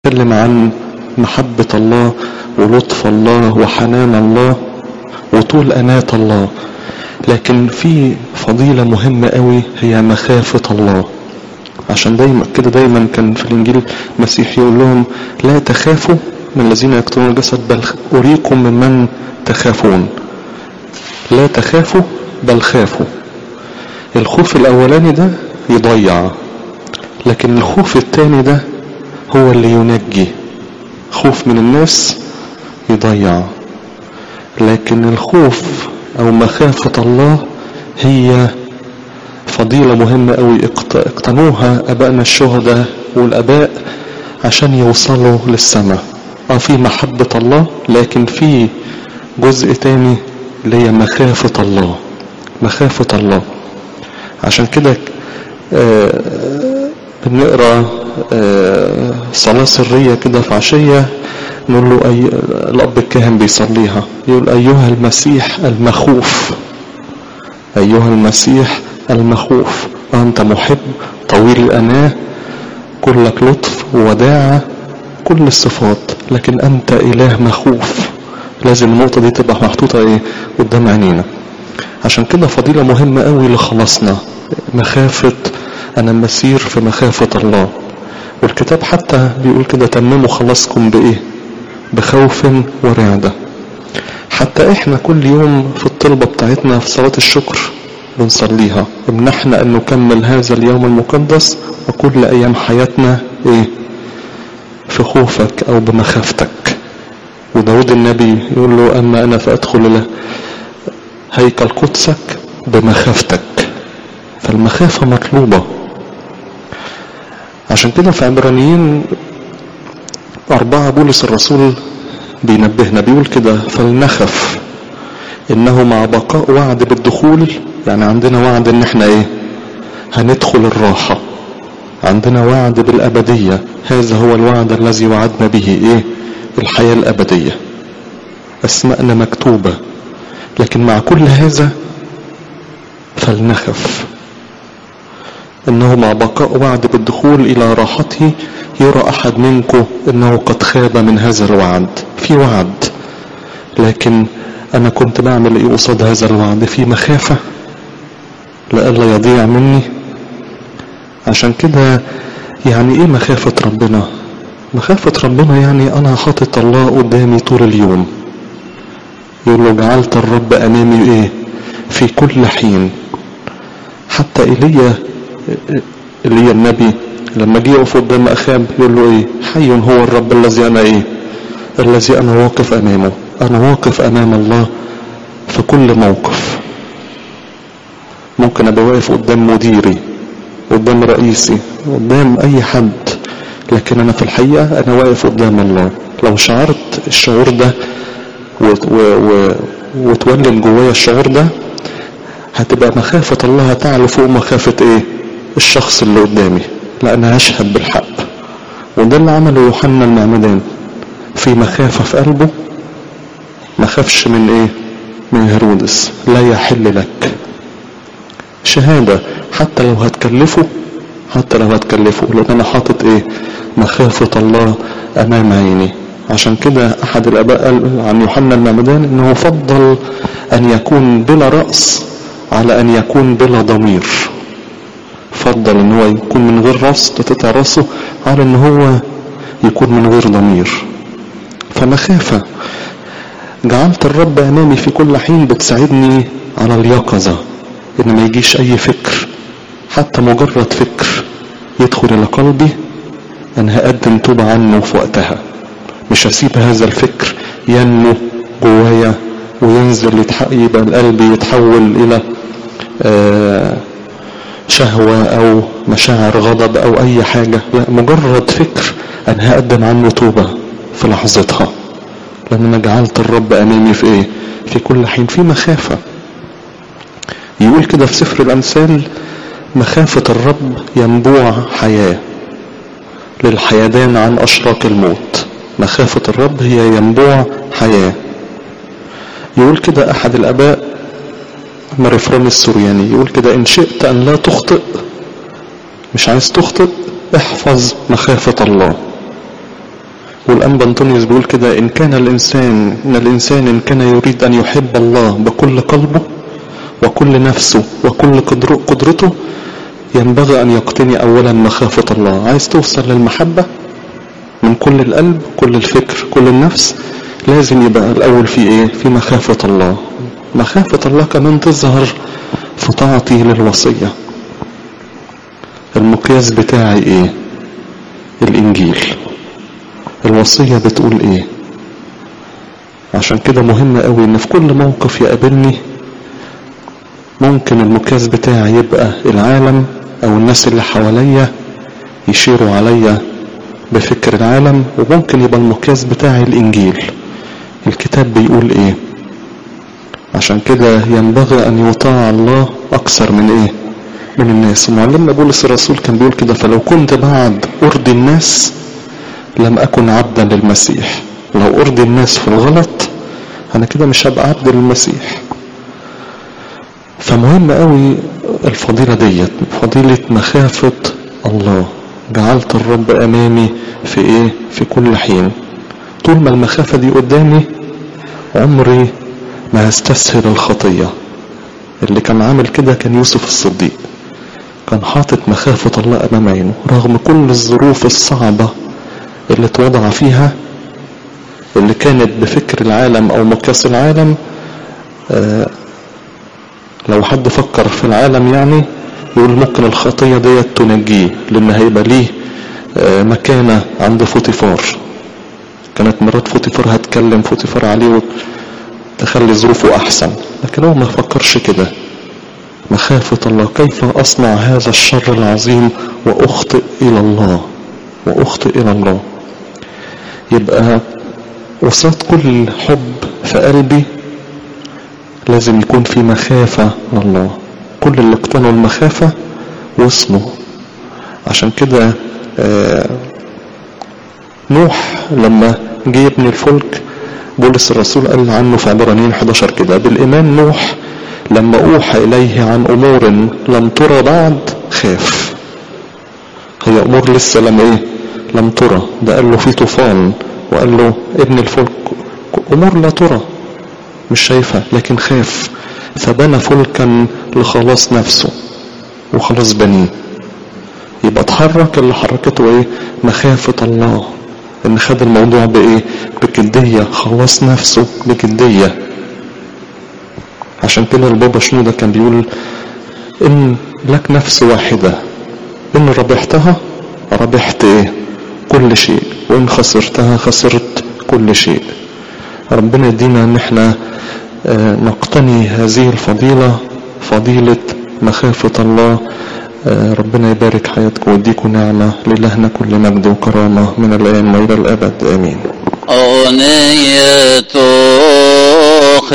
تتكلم عن محبة الله ولطف الله وحنان الله وطول أناة الله لكن في فضيلة مهمة قوي هي مخافة الله عشان دايما كده دايما كان في الإنجيل المسيح يقول لهم لا تخافوا من الذين يقتلون الجسد بل أريكم ممن تخافون لا تخافوا بل خافوا الخوف الأولاني ده يضيع لكن الخوف التاني ده هو اللي ينجي خوف من الناس يضيع لكن الخوف او مخافة الله هي فضيلة مهمة قوي اقتنوها ابائنا الشهداء والاباء عشان يوصلوا للسماء اه في محبة الله لكن في جزء تاني اللي هي مخافة الله مخافة الله عشان كده آه بنقرا آه صلاة سرية كده في عشية نقول له أي... الأب الكاهن بيصليها يقول أيها المسيح المخوف أيها المسيح المخوف أنت محب طويل الأناة كلك لطف ووداعة كل الصفات لكن أنت إله مخوف لازم النقطة دي تبقى محطوطة إيه قدام عينينا عشان كده فضيلة مهمة قوي لخلاصنا مخافة أنا مسير في مخافة الله والكتاب حتى بيقول كده تمموا خلاصكم بإيه بخوف ورعدة حتى إحنا كل يوم في الطلبة بتاعتنا في صلاة الشكر بنصليها امنحنا أن نكمل هذا اليوم المقدس وكل أيام حياتنا إيه في خوفك أو بمخافتك وداود النبي يقول له أما أنا فأدخل له هيكل قدسك بمخافتك فالمخافة مطلوبة عشان كده في عبرانيين أربعة بولس الرسول بينبهنا بيقول كده فلنخف إنه مع بقاء وعد بالدخول يعني عندنا وعد إن إحنا إيه هندخل الراحة عندنا وعد بالأبدية هذا هو الوعد الذي وعدنا به إيه الحياة الأبدية أسماءنا مكتوبة لكن مع كل هذا فلنخف انه مع بقاء وعد بالدخول الى راحته يرى احد منكم انه قد خاب من هذا الوعد في وعد لكن انا كنت بعمل ايه قصاد هذا الوعد في مخافة لألا يضيع مني عشان كده يعني ايه مخافة ربنا مخافة ربنا يعني انا حاطط الله قدامي طول اليوم يقول له جعلت الرب امامي ايه في كل حين حتى ايليا اللي هي النبي لما جه يقف قدام اخاب يقول له ايه حي هو الرب الذي انا ايه الذي انا واقف امامه انا واقف امام الله في كل موقف ممكن ابقى واقف قدام مديري قدام رئيسي قدام اي حد لكن انا في الحقيقة انا واقف قدام الله لو شعرت الشعور ده وتولد جوايا الشعور ده هتبقى مخافة الله تعلو فوق مخافة ايه الشخص اللي قدامي لا انا هشهد بالحق وده اللي عمله يوحنا المعمدان في مخافة في قلبه ما خافش من ايه من هيرودس لا يحل لك شهادة حتى لو هتكلفه حتى لو هتكلفه لان انا حاطط ايه مخافة الله امام عيني عشان كده احد الاباء قال عن يوحنا المعمدان انه فضل ان يكون بلا رأس على ان يكون بلا ضمير فضل ان هو يكون من غير راس تتقطع راسه على ان هو يكون من غير ضمير فمخافة جعلت الرب امامي في كل حين بتساعدني على اليقظة ان ما يجيش اي فكر حتى مجرد فكر يدخل الى قلبي انا هقدم توبة عنه في وقتها مش هسيب هذا الفكر ينمو جوايا وينزل يبقى القلب يتحول الى آه شهوة او مشاعر غضب او اي حاجة لا مجرد فكر انا هقدم عنه توبة في لحظتها لان انا جعلت الرب امامي في ايه في كل حين في مخافة يقول كده في سفر الامثال مخافة الرب ينبوع حياة للحيدان عن اشراك الموت مخافة الرب هي ينبوع حياة يقول كده احد الاباء مرفران السورياني يقول كده ان شئت ان لا تخطئ مش عايز تخطئ احفظ مخافة الله والأنبا أنطونيوس بيقول كده إن كان الإنسان إن الإنسان إن كان يريد أن يحب الله بكل قلبه وكل نفسه وكل قدر- قدرته ينبغي أن يقتني أولا مخافة الله عايز توصل للمحبة من كل القلب كل الفكر كل النفس لازم يبقى الأول في إيه في مخافة الله مخافة الله كمان تظهر في طاعتي للوصية المقياس بتاعي إيه الإنجيل الوصية بتقول إيه عشان كده مهم قوي إن في كل موقف يقابلني ممكن المقياس بتاعي يبقى العالم أو الناس اللي حواليا يشيروا عليا بفكر العالم وممكن يبقى المقياس بتاعي الإنجيل الكتاب بيقول إيه عشان كده ينبغي أن يطاع الله أكثر من إيه من الناس ومعلمنا بولس الرسول كان بيقول كده فلو كنت بعد أرضي الناس لم أكن عبدا للمسيح لو أرضي الناس في الغلط أنا كده مش هبقى عبد للمسيح فمهم قوي الفضيلة ديت فضيلة مخافة الله جعلت الرب أمامي في إيه في كل حين طول ما المخافة دي قدامي عمري ما هستسهل الخطية اللي كان عامل كده كان يوسف الصديق كان حاطط مخافة الله أمام عينه رغم كل الظروف الصعبة اللي اتوضع فيها اللي كانت بفكر العالم أو مقياس العالم آه لو حد فكر في العالم يعني يقول ممكن الخطية ديت تنجيه لأن هيبقى ليه آه مكانة عند فوتيفار كانت مرات فوتيفار هتكلم فوتيفار عليه تخلي ظروفه أحسن لكن هو ما فكرش كده مخافة الله كيف أصنع هذا الشر العظيم وأخطئ إلى الله وأخطئ إلى الله يبقى قصاد كل حب في قلبي لازم يكون في مخافة لله كل اللي اقتنوا المخافة وصلوا عشان كده آه نوح لما جه يبني الفلك بولس الرسول قال عنه في عبرانيين 11 كده بالإيمان نوح لما أوحى إليه عن أمور لم ترى بعد خاف هي أمور لسه لم إيه لم ترى ده قال له في طوفان وقال له ابن الفلك أمور لا ترى مش شايفها لكن خاف فبنى فلكا لخلاص نفسه وخلاص بنيه يبقى اتحرك اللي حركته ايه مخافة الله ان خد الموضوع بايه بجدية خلاص نفسه بجدية عشان كده البابا شنودة كان بيقول ان لك نفس واحدة ان ربحتها ربحت ايه كل شيء وان خسرتها خسرت كل شيء ربنا يدينا ان احنا اه نقتني هذه الفضيلة فضيلة مخافة الله اه ربنا يبارك حياتكم ويديكم نعمة لإلهنا كل مجد وكرامة من الآن وإلى الأبد آمين أغنية